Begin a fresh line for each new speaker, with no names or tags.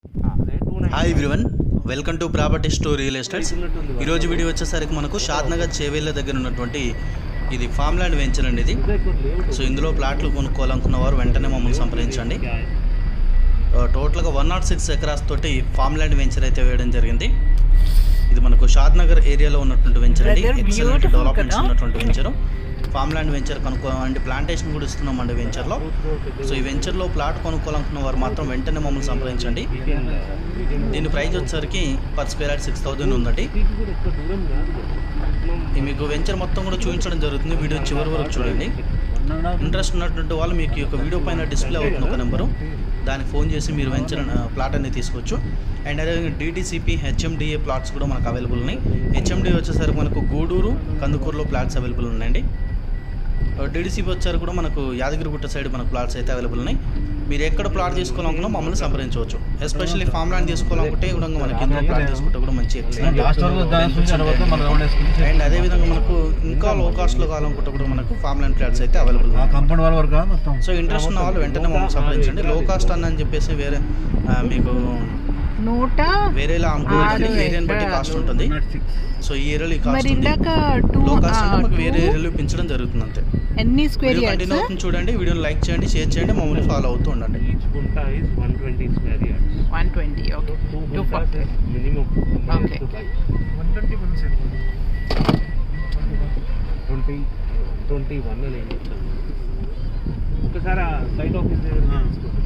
Hi everyone welcome to property store real estates ఈరోజు video వచ్చేసరికి మనకు షాద్నగర్ చేవేళ్ళ దగ్గర ఉన్నటువంటి ఇది ఫామ్ ల్యాండ్ వెంచర్ అండి ఇది సో ఇందులో ప్లాట్లు కొనుక్కోవాలనుకున్న వారు వెంటనే మమ్మల్ని సంప్రదించండి ఆ, టోటల్గా వన్ నాట్ సిక్స్ ఎకరాస్ తోటి ఫామ్ ల్యాండ్ వెంచర్ అయితే వేయడం జరిగింది ఇది మనకు షాద్నగర్ ఏరియాలో ఉన్నటువంటి వెంచర్ అండి
Brother,
ఎక్సలెంట్
beautiful
డెవలప్మెంట్స్
కదా?
ఉన్నటువంటి వెంచర్ ఫామ్ ల్యాండ్ వెంచర్ కనుక్కోవాలంటే ప్లాంటేషన్ కూడా ఇస్తున్నామండి వెంచర్లో సో ఈ వెంచర్లో ప్లాట్ కొనుక్కోవాలనుకున్న వారు మాత్రం వెంటనే మమ్మల్ని సంప్రదించండి దీని ప్రైస్ వచ్చేసరికి per square yard six thousand ఉందండి ఈ మీకు వెంచర్ మొత్తం కూడా చూపించడం జరుగుతుంది వీడియో చివరి వరకు చూడండి ఇంట్రెస్ట్ ఉన్నటువంటి వాళ్ళు మీకు ఈ యొక్క వీడియో పైన డిస్ప్లే అవుతుంది ఒక నెంబరు దానికి ఫోన్ చేసి మీరు వెంచర్ ప్లాట్ అనేది తీసుకోవచ్చు అండ్ అదేవిధంగా డీటీసీపీ హెచ్ఎండిఏ ప్లాట్స్ కూడా మనకు అవైలబుల్ ఉన్నాయి హెచ్ఎండి వచ్చేసరికి మనకు గూడూరు కందుకూరులో ప్లాట్స్ అవైలబుల్ ఉన్నాయండి డీడీసీపీ వచ్చారు కూడా మనకు యాదగిరిగుట్ట సైడ్ మనకు ప్లాట్స్ అయితే అవైలబుల్ ఉన్నాయి మీరు ఎక్కడ ప్లాట్ తీసుకోవాలనుకున్నా మమ్మల్ని సంప్రదించవచ్చు ఎస్పెషల్లీ ఫామ్ ల్యాండ్ తీసుకోవాలనుకుంటే కూడా మనకి ఇందులో ప్లాట్ తీసుకుంటే కూడా మంచి ఎక్సలెంట్
లాస్ట్ వరకు దాని చూసి తర్వాత మనం రౌండ్ వేసుకుని
అండ్ అదేవిధంగా మనకు ఇంకా లో కాస్ట్లో కావాలనుకుంటే కూడా మనకు ఫామ్ ల్యాండ్ ఫ్లాట్స్ అయితే అవైలబుల్
ఆ కంపౌండ్ వాళ్ళ వరకు మొత్తం
సో ఇంట్రెస్ట్ ఉన్న వాళ్ళు వెంటనే మమ్మల్ని సంప్రదించండి లో కాస్ట్ అని అని చెప్పేసి వేరే ఆ, మీకు
నూట
వేరేలా అనుకోవచ్చు
ఆరు
ఏరియాని బట్టి కాస్ట్ ఉంటుంది సో ఈ ఏరియాలో ఈ కాస్ట్
మరి
ఉంది
ఇందాక టూ
లో కాస్ట్ అంటే మాకు వేరే ఏరియాలో పెంచడం జరుగుతుంది అంతే
ఎన్ని స్క్వేర్
వీడియో
యార్డ్స్
కంటిన్యూ అవుతుంది చూడండి వీడియోని లైక్ చేయండి షేర్ చేయండి మమ్మల్ని ఫాలో అవుతూ ఉండండి
Each punta is 120 square yards.
One twenty okay
Two
two
puntas
forty
is minimum.
Okay.
Twenty twenty one అని ఏం చెప్తాను ఒకసారి ఆ సైట్ ఆఫీస్ దగ్గర తీసుకో